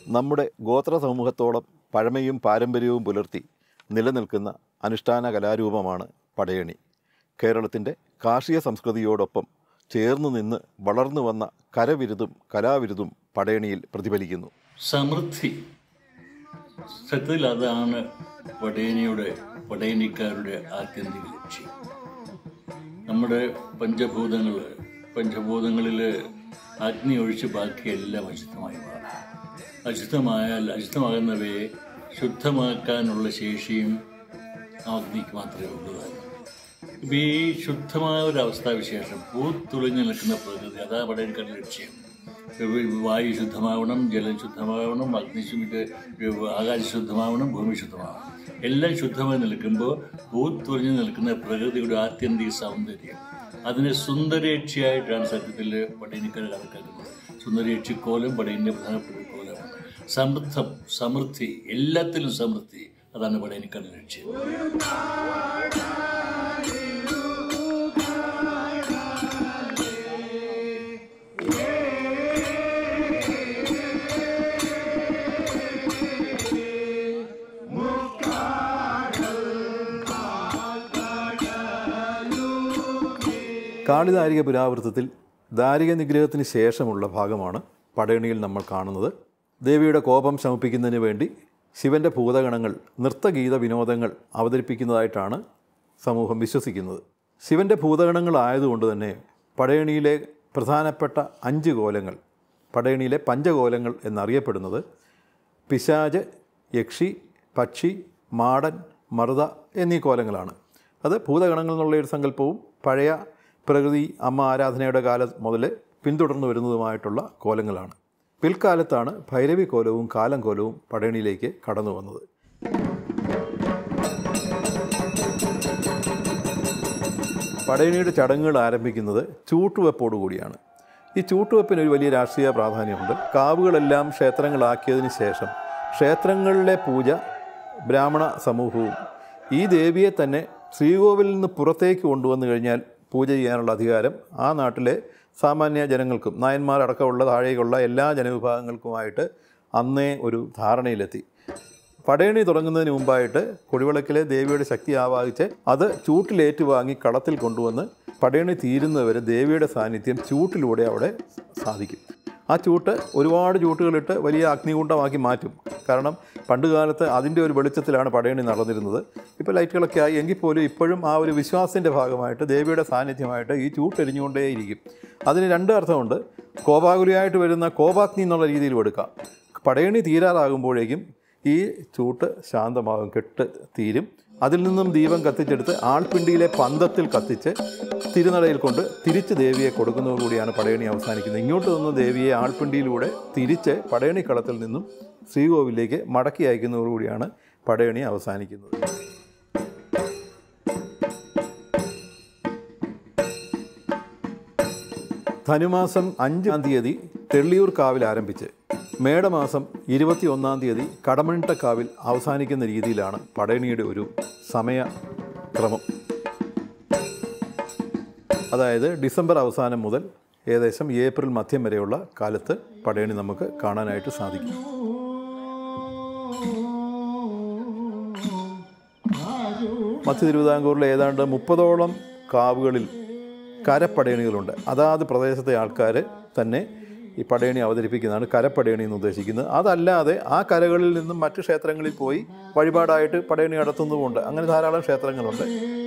നമ്മുടെ ഗോത്ര സമൂഹത്തോളം പഴമയും പാരമ്പര്യവും പുലർത്തി നിലനിൽക്കുന്ന അനുഷ്ഠാന കലാരൂപമാണ് പടയണി കേരളത്തിൻ്റെ കാർഷിക സംസ്കൃതിയോടൊപ്പം ചേർന്ന് നിന്ന് വളർന്നു വന്ന കരവിരുതും കലാവിരുതും പടയണിയിൽ പ്രതിഫലിക്കുന്നു സമൃദ്ധി സത്യത്തിൽ അതാണ് പടയണിയുടെ പടയണിക്കാരുടെ ആത്യന്തിക ലക്ഷ്യം നമ്മുടെ പഞ്ചഭൂതങ്ങൾ പഞ്ചഭൂതങ്ങളിൽ അഗ്നി ഒഴിച്ച് ബാക്കിയെല്ലാം അശുദ്ധമായി മാറും അശുദ്ധമായാൽ അശുദ്ധമാകുന്നവയെ ശുദ്ധമാക്കാനുള്ള ശേഷിയും ആ അഗ്നിക്ക് മാത്രമേ ഉള്ളൂ താനും. ഇപ്പം ഈ ശുദ്ധമായ ഒരു അവസ്ഥാവിശേഷം പൂത്തുളിഞ്ഞു നിൽക്കുന്ന പ്രകൃതി അതാ പടയണിക്കാരുടെ ലക്ഷ്യം വായു ശുദ്ധമാവണം ജലം ശുദ്ധമാവണം അഗ്നി ശുദ്ധ ആകാശം ശുദ്ധമാവണം ഭൂമി ശുദ്ധമാവണം എല്ലാം ശുദ്ധമായി നിൽക്കുമ്പോൾ പൂത്തുറിഞ്ഞു നിൽക്കുന്ന പ്രകൃതിയുടെ ആത്യന്തിക സൗന്ദര്യം അതിനെ സുന്ദരേക്ഷിയായിട്ടാണ് സത്യത്തിൽ പടയണിക്കാർ കണക്കാക്കുന്നത് സുന്ദരേക്ഷി കോലം പടയൻ്റെ പ്രധാനപ്പെട്ട ഒരു കോലമാണ് സമൃദ്ധം സമൃദ്ധി എല്ലാത്തിലും സമൃദ്ധി അതാണ് പടയണിക്കാരുടെ ലക്ഷ്യം കാളിദാരിക പുരാവൃത്തത്തിൽ ദാരിക നിഗ്രഹത്തിന് ശേഷമുള്ള ഭാഗമാണ് പടയണിയിൽ നമ്മൾ കാണുന്നത് ദേവിയുടെ കോപം ശമിപ്പിക്കുന്നതിന് വേണ്ടി ശിവൻ്റെ ഭൂതഗണങ്ങൾ നൃത്തഗീത വിനോദങ്ങൾ അവതരിപ്പിക്കുന്നതായിട്ടാണ് സമൂഹം വിശ്വസിക്കുന്നത് ശിവൻ്റെ ഭൂതഗണങ്ങളായതുകൊണ്ട് തന്നെ പടയണിയിലെ പ്രധാനപ്പെട്ട അഞ്ച് കോലങ്ങൾ പടയണിയിലെ പഞ്ചകോലങ്ങൾ എന്നറിയപ്പെടുന്നത് പിശാജ് യക്ഷി പക്ഷി മാടൻ മറുത എന്നീ കോലങ്ങളാണ് അത് ഭൂതഗണങ്ങൾ എന്നുള്ള ഒരു സങ്കല്പവും പഴയ പ്രകൃതി അമ്മ ആരാധനയുടെ കാലം മുതൽ പിന്തുടർന്നു വരുന്നതുമായിട്ടുള്ള കോലങ്ങളാണ് പിൽക്കാലത്താണ് ഭൈരവി കോലവും കാലം കോലവും പടയണിയിലേക്ക് കടന്നു വന്നത് പടയണിയുടെ ചടങ്ങുകൾ ആരംഭിക്കുന്നത് ചൂട്ടുവെപ്പോടുകൂടിയാണ് ഈ ചൂട്ടുവെപ്പിന് ഒരു വലിയ രാഷ്ട്രീയ പ്രാധാന്യമുണ്ട് കാവുകളെല്ലാം ക്ഷേത്രങ്ങളാക്കിയതിന് ശേഷം ക്ഷേത്രങ്ങളിലെ പൂജ ബ്രാഹ്മണ സമൂഹവും ഈ ദേവിയെ തന്നെ ശ്രീകോവിലിൽ നിന്ന് പുറത്തേക്ക് കൊണ്ടുവന്നു കഴിഞ്ഞാൽ പൂജ ചെയ്യാനുള്ള അധികാരം ആ നാട്ടിലെ സാമാന്യ ജനങ്ങൾക്കും നായന്മാരടക്കമുള്ള താഴേക്കുള്ള എല്ലാ ജനവിഭാഗങ്ങൾക്കുമായിട്ട് അന്നേ ഒരു ധാരണയിലെത്തി പടയണി തുടങ്ങുന്നതിന് മുമ്പായിട്ട് കുടിവിളക്കിലെ ദേവിയുടെ ശക്തി ആവാഹിച്ച് അത് ചൂട്ടിലേറ്റുവാങ്ങി കളത്തിൽ കൊണ്ടുവന്ന് പടയണി തീരുന്നവരെ ദേവിയുടെ സാന്നിധ്യം ചൂട്ടിലൂടെ അവിടെ സാധിക്കും ആ ചൂട്ട് ഒരുപാട് ചൂട്ടുകളിട്ട് വലിയ അഗ്നികുണ്ഡമാക്കി മാറ്റും കാരണം പണ്ട് കാലത്ത് അതിൻ്റെ ഒരു വെളിച്ചത്തിലാണ് പടയണി നടന്നിരുന്നത് ഇപ്പോൾ ലൈറ്റുകളൊക്കെ ആയി എങ്കിൽ പോലും ഇപ്പോഴും ആ ഒരു വിശ്വാസത്തിൻ്റെ ഭാഗമായിട്ട് ദേവിയുടെ സാന്നിധ്യമായിട്ട് ഈ ചൂട്ടെരിഞ്ഞുകൊണ്ടേയിരിക്കും അതിന് രണ്ട് അർത്ഥമുണ്ട് കോപാകുലിയായിട്ട് വരുന്ന കോപാഗ്നി എന്നുള്ള രീതിയിലും എടുക്കാം പടയണി തീരാറാകുമ്പോഴേക്കും ഈ ചൂട്ട് ശാന്തമാകും കെട്ട് തീരും അതിൽ നിന്നും ദീപം കത്തിച്ചെടുത്ത് ആൾപ്പിണ്ടിയിലെ പന്തത്തിൽ കത്തിച്ച് തിരുനടയിൽ കൊണ്ട് തിരിച്ച് ദേവിയെ കൊടുക്കുന്നതോടുകൂടിയാണ് പടയണി അവസാനിക്കുന്നത് ഇങ്ങോട്ട് നിന്ന് ദേവിയെ ആൾപ്പിണ്ടിയിലൂടെ തിരിച്ച് പടയണി കളത്തിൽ നിന്നും ശ്രീകോവിലേക്ക് മടക്കി അയക്കുന്നതോടുകൂടിയാണ് പടയണി അവസാനിക്കുന്നത് ധനുമാസം അഞ്ചാം തീയതി തെള്ളിയൂർ കാവിൽ ആരംഭിച്ച് മേടമാസം ഇരുപത്തി ഒന്നാം തീയതി കടമണിട്ടക്കാവിൽ അവസാനിക്കുന്ന രീതിയിലാണ് പടയണിയുടെ ഒരു സമയക്രമം അതായത് ഡിസംബർ അവസാനം മുതൽ ഏകദേശം ഏപ്രിൽ മധ്യം വരെയുള്ള കാലത്ത് പടയണി നമുക്ക് കാണാനായിട്ട് സാധിക്കും മധ്യ തിരുവിതാംകൂറിലെ ഏതാണ്ട് മുപ്പതോളം കാവുകളിൽ കരപ്പടയണികളുണ്ട് അതാത് പ്രദേശത്തെ ആൾക്കാർ തന്നെ ഈ പടയണി അവതരിപ്പിക്കുന്നതാണ് കരപ്പടയണി എന്ന് ഉദ്ദേശിക്കുന്നത് അതല്ലാതെ ആ കരകളിൽ നിന്നും മറ്റ് ക്ഷേത്രങ്ങളിൽ പോയി വഴിപാടായിട്ട് പടയണി നടത്തുന്നതുമുണ്ട് അങ്ങനെ ധാരാളം ക്ഷേത്രങ്ങളുണ്ട്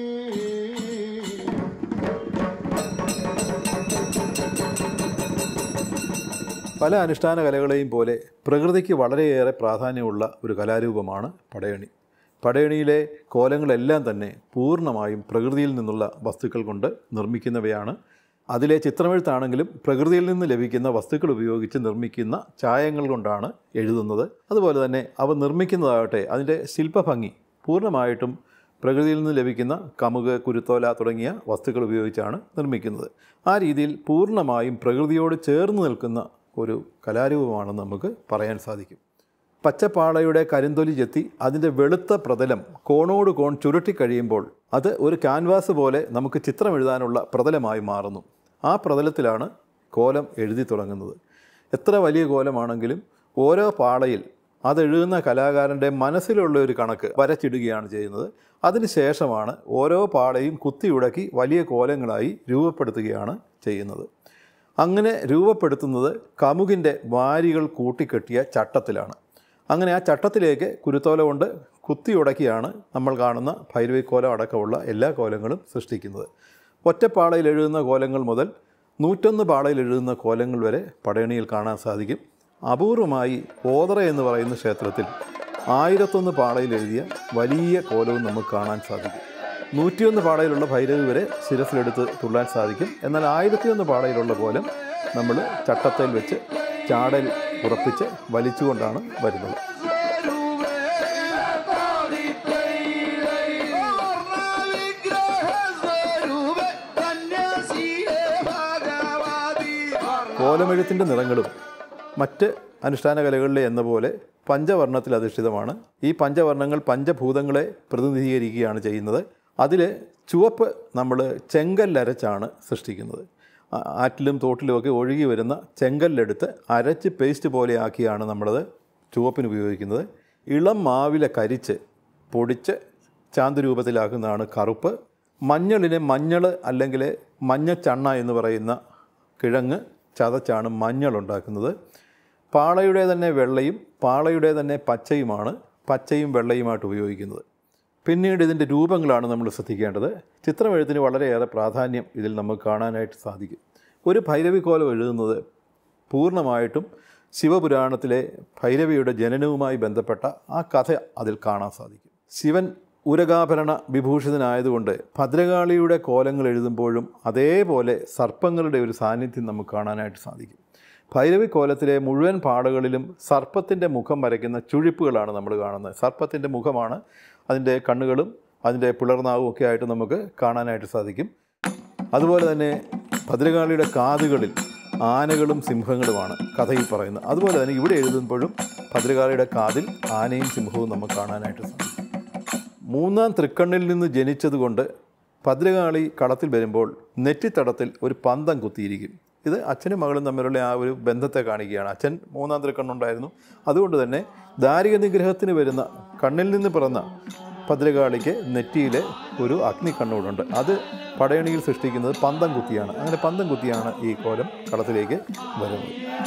പല അനുഷ്ഠാന കലകളെയും പോലെ പ്രകൃതിക്ക് വളരെയേറെ പ്രാധാന്യമുള്ള ഒരു കലാരൂപമാണ് പടയണി പടയണിയിലെ കോലങ്ങളെല്ലാം തന്നെ പൂർണ്ണമായും പ്രകൃതിയിൽ നിന്നുള്ള വസ്തുക്കൾ കൊണ്ട് നിർമ്മിക്കുന്നവയാണ് അതിലെ ചിത്രമെഴുത്താണെങ്കിലും പ്രകൃതിയിൽ നിന്ന് ലഭിക്കുന്ന വസ്തുക്കൾ ഉപയോഗിച്ച് നിർമ്മിക്കുന്ന ചായങ്ങൾ കൊണ്ടാണ് എഴുതുന്നത് അതുപോലെ തന്നെ അവ നിർമ്മിക്കുന്നതാകട്ടെ അതിൻ്റെ ശില്പഭംഗി പൂർണ്ണമായിട്ടും പ്രകൃതിയിൽ നിന്ന് ലഭിക്കുന്ന കമുക് കുരുത്തോല തുടങ്ങിയ വസ്തുക്കൾ ഉപയോഗിച്ചാണ് നിർമ്മിക്കുന്നത് ആ രീതിയിൽ പൂർണ്ണമായും പ്രകൃതിയോട് ചേർന്ന് നിൽക്കുന്ന ഒരു കലാരൂപമാണെന്ന് നമുക്ക് പറയാൻ സാധിക്കും പച്ചപ്പാളയുടെ കരിന്തൊലി ചെത്തി അതിൻ്റെ വെളുത്ത പ്രതലം കോണോട് കോൺ ചുരുട്ടി കഴിയുമ്പോൾ അത് ഒരു ക്യാൻവാസ് പോലെ നമുക്ക് ചിത്രം എഴുതാനുള്ള പ്രതലമായി മാറുന്നു ആ പ്രതലത്തിലാണ് കോലം എഴുതി തുടങ്ങുന്നത് എത്ര വലിയ കോലമാണെങ്കിലും ഓരോ പാളയിൽ അതെഴുതുന്ന കലാകാരൻ്റെ മനസ്സിലുള്ള ഒരു കണക്ക് വരച്ചിടുകയാണ് ചെയ്യുന്നത് അതിനുശേഷമാണ് ഓരോ പാളയും കുത്തിയുടക്കി വലിയ കോലങ്ങളായി രൂപപ്പെടുത്തുകയാണ് ചെയ്യുന്നത് അങ്ങനെ രൂപപ്പെടുത്തുന്നത് കമുകിൻ്റെ വാരികൾ കൂട്ടിക്കെട്ടിയ ചട്ടത്തിലാണ് അങ്ങനെ ആ ചട്ടത്തിലേക്ക് കുരുത്തോല കൊണ്ട് കുത്തിയുടക്കിയാണ് നമ്മൾ കാണുന്ന ഭൈരവിക്കോലം അടക്കമുള്ള എല്ലാ കോലങ്ങളും സൃഷ്ടിക്കുന്നത് ഒറ്റപ്പാളയിൽ എഴുതുന്ന കോലങ്ങൾ മുതൽ നൂറ്റൊന്ന് പാളയിൽ എഴുതുന്ന കോലങ്ങൾ വരെ പടയണിയിൽ കാണാൻ സാധിക്കും അപൂർവമായി ഓതറ എന്ന് പറയുന്ന ക്ഷേത്രത്തിൽ ആയിരത്തൊന്ന് പാളയിൽ എഴുതിയ വലിയ കോലവും നമുക്ക് കാണാൻ സാധിക്കും നൂറ്റിയൊന്ന് പാളയിലുള്ള ഭൈരവി വരെ ശിരസിലെടുത്ത് തുള്ളാൻ സാധിക്കും എന്നാൽ ആയിരത്തിയൊന്ന് പാളയിലുള്ള കോലം നമ്മൾ ചട്ടത്തേൽ വെച്ച് ചാടൽ ഉറപ്പിച്ച് വലിച്ചുകൊണ്ടാണ് വരുന്നത് കോലമെഴുത്തിൻ്റെ നിറങ്ങളും മറ്റ് അനുഷ്ഠാന കലകളിലെ എന്ന പോലെ പഞ്ചവർണ്ണത്തിൽ അധിഷ്ഠിതമാണ് ഈ പഞ്ചവർണ്ണങ്ങൾ പഞ്ചഭൂതങ്ങളെ പ്രതിനിധീകരിക്കുകയാണ് ചെയ്യുന്നത് അതിൽ ചുവപ്പ് നമ്മൾ ചെങ്കല്ലരച്ചാണ് സൃഷ്ടിക്കുന്നത് ആ- ആറ്റിലും തോട്ടിലുമൊക്കെ ഒഴുകി വരുന്ന ചെങ്കല്ലെടുത്ത് അരച്ച് പേസ്റ്റ് പോലെ ആക്കിയാണ് നമ്മളത് ചുവപ്പിന് ഉപയോഗിക്കുന്നത് ഇളം മാവില കരിച്ച് പൊടിച്ച് ചാന്ത് രൂപത്തിലാക്കുന്നതാണ് കറുപ്പ് മഞ്ഞളിനെ മഞ്ഞൾ അല്ലെങ്കിൽ മഞ്ഞച്ചണ്ണ എന്ന് പറയുന്ന കിഴങ്ങ് ചതച്ചാണ് മഞ്ഞൾ ഉണ്ടാക്കുന്നത് പാളയുടെ തന്നെ വെള്ളയും പാളയുടെ തന്നെ പച്ചയുമാണ് പച്ചയും വെള്ളയുമായിട്ട് ഉപയോഗിക്കുന്നത് പിന്നീട് ഇതിൻ്റെ രൂപങ്ങളാണ് നമ്മൾ ശ്രദ്ധിക്കേണ്ടത് ചിത്രമെഴുത്തിന് വളരെയേറെ പ്രാധാന്യം ഇതിൽ നമുക്ക് കാണാനായിട്ട് സാധിക്കും ഒരു ഭൈരവിക്കോലം എഴുതുന്നത് പൂർണ്ണമായിട്ടും ശിവപുരാണത്തിലെ ഭൈരവിയുടെ ജനനവുമായി ബന്ധപ്പെട്ട ആ കഥ അതിൽ കാണാൻ സാധിക്കും ശിവൻ ഉരകാഭരണ വിഭൂഷിതനായതുകൊണ്ട് ഭദ്രകാളിയുടെ കോലങ്ങൾ എഴുതുമ്പോഴും അതേപോലെ സർപ്പങ്ങളുടെ ഒരു സാന്നിധ്യം നമുക്ക് കാണാനായിട്ട് സാധിക്കും ഭൈരവി കോലത്തിലെ മുഴുവൻ പാടകളിലും സർപ്പത്തിൻ്റെ മുഖം വരയ്ക്കുന്ന ചുഴിപ്പുകളാണ് നമ്മൾ കാണുന്നത് സർപ്പത്തിൻ്റെ മുഖമാണ് അതിൻ്റെ കണ്ണുകളും അതിൻ്റെ പിളർനാവും ഒക്കെ ആയിട്ട് നമുക്ക് കാണാനായിട്ട് സാധിക്കും അതുപോലെ തന്നെ ഭദ്രകാളിയുടെ കാതുകളിൽ ആനകളും സിംഹങ്ങളുമാണ് കഥയിൽ പറയുന്നത് അതുപോലെ തന്നെ ഇവിടെ എഴുതുമ്പോഴും ഭദ്രകാളിയുടെ കാതിൽ ആനയും സിംഹവും നമുക്ക് കാണാനായിട്ട് സാധിക്കും മൂന്നാം തൃക്കണ്ണിൽ നിന്ന് ജനിച്ചതുകൊണ്ട് ഭദ്രകാളി കളത്തിൽ വരുമ്പോൾ നെറ്റിത്തടത്തിൽ ഒരു പന്തം കുത്തിയിരിക്കും ഇത് അച്ഛനും മകളും തമ്മിലുള്ള ആ ഒരു ബന്ധത്തെ കാണിക്കുകയാണ് അച്ഛൻ മൂന്നാം തൃക്കണ്ണുണ്ടായിരുന്നു അതുകൊണ്ട് തന്നെ ദാരിക നിഗ്രഹത്തിന് വരുന്ന കണ്ണിൽ നിന്ന് പിറന്ന ഭദ്രകാളിക്ക് നെറ്റിയിൽ ഒരു അഗ്നിക്കണ്ണൂടുണ്ട് അത് പടയണിയിൽ സൃഷ്ടിക്കുന്നത് പന്തം കുത്തിയാണ് അങ്ങനെ പന്തം കുത്തിയാണ് ഈ കോലം കളത്തിലേക്ക് വരുന്നത്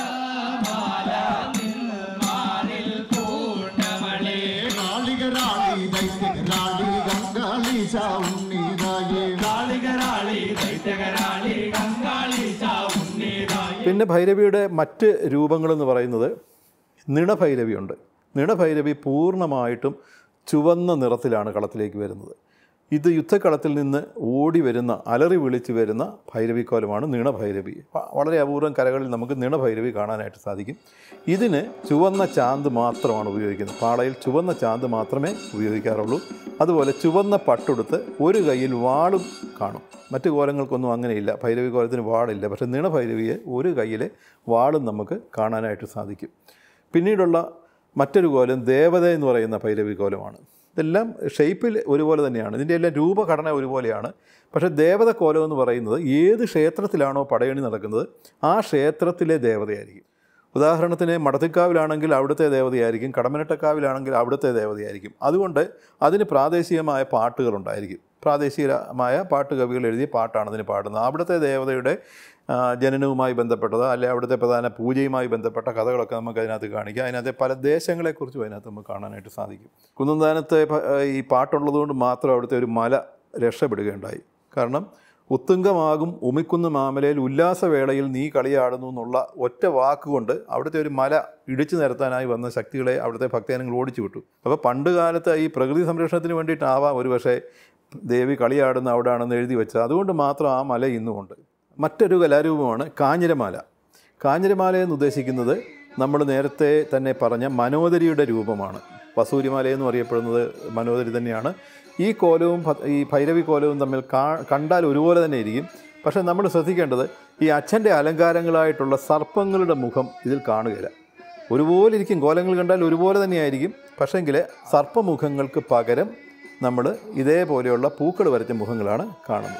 കാളികരാളി ദൈത്യകരാളി ഗംഗാളീശ ഉണ്ണിതായേ കാളികരാളി ദൈത്യകരാളി കങ്കാളീശ ഉണ്ണീതായി പിന്നെ ഭൈരവിയുടെ മറ്റ് രൂപങ്ങളെന്ന് പറയുന്നത് നിണഭൈരവിയുണ്ട് നിണഭൈരവി പൂർണ്ണമായിട്ടും ചുവന്ന നിറത്തിലാണ് കളത്തിലേക്ക് വരുന്നത് ഇത് യുദ്ധക്കളത്തിൽ നിന്ന് ഓടി വരുന്ന അലറി വിളിച്ച് വരുന്ന ഭൈരവിക്കോലമാണ് നീണഭൈരവി വ- വളരെ അപൂർവം കരകളിൽ നമുക്ക് നീണഭൈരവി കാണാനായിട്ട് സാധിക്കും ഇതിന് ചുവന്ന ചാന്ത് മാത്രമാണ് ഉപയോഗിക്കുന്നത് പാളയിൽ ചുവന്ന ചാന്ത് മാത്രമേ ഉപയോഗിക്കാറുള്ളൂ അതുപോലെ ചുവന്ന പട്ടുടുത്ത് ഒരു കയ്യിൽ വാളും കാണും മറ്റു കോലങ്ങൾക്കൊന്നും അങ്ങനെയില്ല ഭൈരവി കോലത്തിന് വാളില്ല പക്ഷേ നീണഭൈരവിയെ ഒരു കയ്യിൽ വാളും നമുക്ക് കാണാനായിട്ട് സാധിക്കും പിന്നീടുള്ള മറ്റൊരു കോലം ദേവത എന്ന് പറയുന്ന ഭൈരവി കോലമാണ് ഇതെല്ലാം ഷേപ്പിൽ ഒരുപോലെ തന്നെയാണ് ഇതിൻ്റെ എല്ലാം രൂപഘടന ഒരുപോലെയാണ് പക്ഷേ ദേവത കോലം എന്ന് പറയുന്നത് ഏത് ക്ഷേത്രത്തിലാണോ പടയണി നടക്കുന്നത് ആ ക്ഷേത്രത്തിലെ ദേവതയായിരിക്കും ഉദാഹരണത്തിന് മടത്തിക്കാവിലാണെങ്കിൽ അവിടുത്തെ ദേവതയായിരിക്കും കടമനട്ടക്കാവിലാണെങ്കിൽ അവിടുത്തെ ദേവതയായിരിക്കും അതുകൊണ്ട് അതിന് പ്രാദേശികമായ പാട്ടുകളുണ്ടായിരിക്കും പ്രാദേശികമായ പാട്ടുകവികൾ എഴുതിയ പാട്ടാണ് അതിന് പാടുന്നത് അവിടുത്തെ ദേവതയുടെ ആ, ജനനവുമായി ബന്ധപ്പെട്ടത് അല്ലെ അവിടുത്തെ പ്രധാന പൂജയുമായി ബന്ധപ്പെട്ട കഥകളൊക്കെ നമുക്ക് അതിനകത്ത് കാണിക്കാം അതിനകത്തെ പല ദേശങ്ങളെക്കുറിച്ചും അതിനകത്ത് നമുക്ക് കാണാനായിട്ട് സാധിക്കും കുന്നന്താനത്തെ ഭ- ഈ പാട്ടുള്ളതുകൊണ്ട് മാത്രം അവിടുത്തെ ഒരു മല രക്ഷപ്പെടുകയുണ്ടായി കാരണം ഉത്തുംഗമാകും ഉമിക്കുന്ന മാമലയിൽ ഉല്ലാസവേളയിൽ നീ കളിയാടുന്നു എന്നുള്ള ഒറ്റ വാക്കുകൊണ്ട് അവിടുത്തെ ഒരു മല ഇടിച്ചു നിരത്താനായി വന്ന ശക്തികളെ അവിടുത്തെ ഭക്തജനങ്ങൾ ഓടിച്ചു വിട്ടു അപ്പോൾ പണ്ട് കാലത്ത് ഈ പ്രകൃതി സംരക്ഷണത്തിന് വേണ്ടിയിട്ടാവാം ഒരു പക്ഷേ ദേവി കളിയാടുന്ന അവിടെയാണെന്ന് എഴുതി വെച്ചത് അതുകൊണ്ട് മാത്രം ആ മല ഇന്നുമുണ്ട് മറ്റൊരു കലാരൂപമാണ് കാഞ്ഞിരമാല കാഞ്ഞിരമാല എന്ന് ഉദ്ദേശിക്കുന്നത് നമ്മൾ നേരത്തെ തന്നെ പറഞ്ഞ മനോദരിയുടെ രൂപമാണ് വസൂരിമാല എന്ന് അറിയപ്പെടുന്നത് മനോദരി തന്നെയാണ് ഈ കോലവും ഭ- ഈ ഭൈരവി കോലവും തമ്മിൽ കാ കണ്ടാൽ ഒരുപോലെ തന്നെ ഇരിക്കും പക്ഷേ നമ്മൾ ശ്രദ്ധിക്കേണ്ടത് ഈ അച്ഛൻ്റെ അലങ്കാരങ്ങളായിട്ടുള്ള സർപ്പങ്ങളുടെ മുഖം ഇതിൽ കാണുകയില്ല ഒരുപോലെ ഇരിക്കും കോലങ്ങൾ കണ്ടാൽ ഒരുപോലെ തന്നെയായിരിക്കും പക്ഷേങ്കിൽ സർപ്പമുഖങ്ങൾക്ക് പകരം നമ്മൾ ഇതേപോലെയുള്ള പൂക്കൾ വരച്ച മുഖങ്ങളാണ് കാണുന്നത്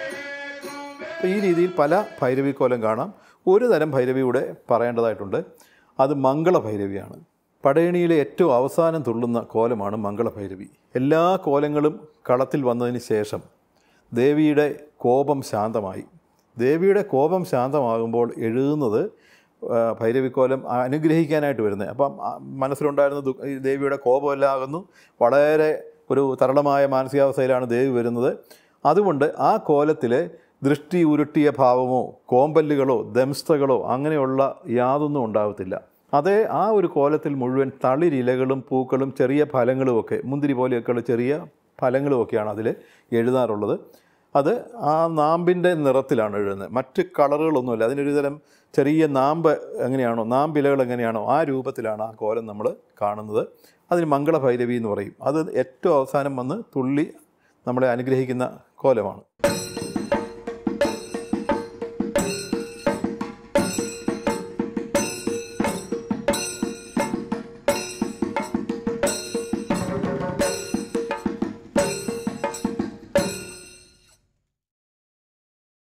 അപ്പോൾ ഈ രീതിയിൽ പല ഭൈരവി കോലം കാണാം ഒരു തരം ഭൈരവിയുടെ പറയേണ്ടതായിട്ടുണ്ട് അത് മംഗളഭൈരവിയാണ് പടയണിയിലെ ഏറ്റവും അവസാനം തുള്ളുന്ന കോലമാണ് മംഗളഭൈരവി എല്ലാ കോലങ്ങളും കളത്തിൽ വന്നതിന് ശേഷം ദേവിയുടെ കോപം ശാന്തമായി ദേവിയുടെ കോപം ശാന്തമാകുമ്പോൾ എഴുതുന്നത് ആ, ഭൈരവിക്കോലം അനുഗ്രഹിക്കാനായിട്ട് വരുന്നത് അപ്പം ആ, മനസ്സിലുണ്ടായിരുന്ന ദു- ഈ ദേവിയുടെ കോപമെല്ലാം ആകുന്നു വളരെ ഒരു തരളമായ മാനസികാവസ്ഥയിലാണ് ദേവി വരുന്നത് അതുകൊണ്ട് ആ കോലത്തിലെ ദൃഷ്ടി ഉരുട്ടിയ ഭാവമോ കോമ്പല്ലുകളോ ദംഷ്ടകളോ അങ്ങനെയുള്ള യാതൊന്നും ഉണ്ടാകത്തില്ല അതേ ആ ഒരു കോലത്തിൽ മുഴുവൻ തളിരിലകളും പൂക്കളും ചെറിയ ഫലങ്ങളുമൊക്കെ മുന്തിരി പോലെയൊക്കെയുള്ള ചെറിയ ഫലങ്ങളുമൊക്കെയാണ് അതിൽ എഴുതാറുള്ളത് അത് ആ നാമ്പിൻ്റെ നിറത്തിലാണ് എഴുതുന്നത് മറ്റ് കളറുകളൊന്നുമില്ല അതിനൊരു തരം ചെറിയ നാമ്പ് എങ്ങനെയാണോ നാമ്പിലകൾ എങ്ങനെയാണോ ആ രൂപത്തിലാണ് ആ കോലം നമ്മൾ കാണുന്നത് അതിന് മംഗളഭൈരവി എന്ന് പറയും അത് ഏറ്റവും അവസാനം വന്ന് തുള്ളി നമ്മളെ അനുഗ്രഹിക്കുന്ന കോലമാണ്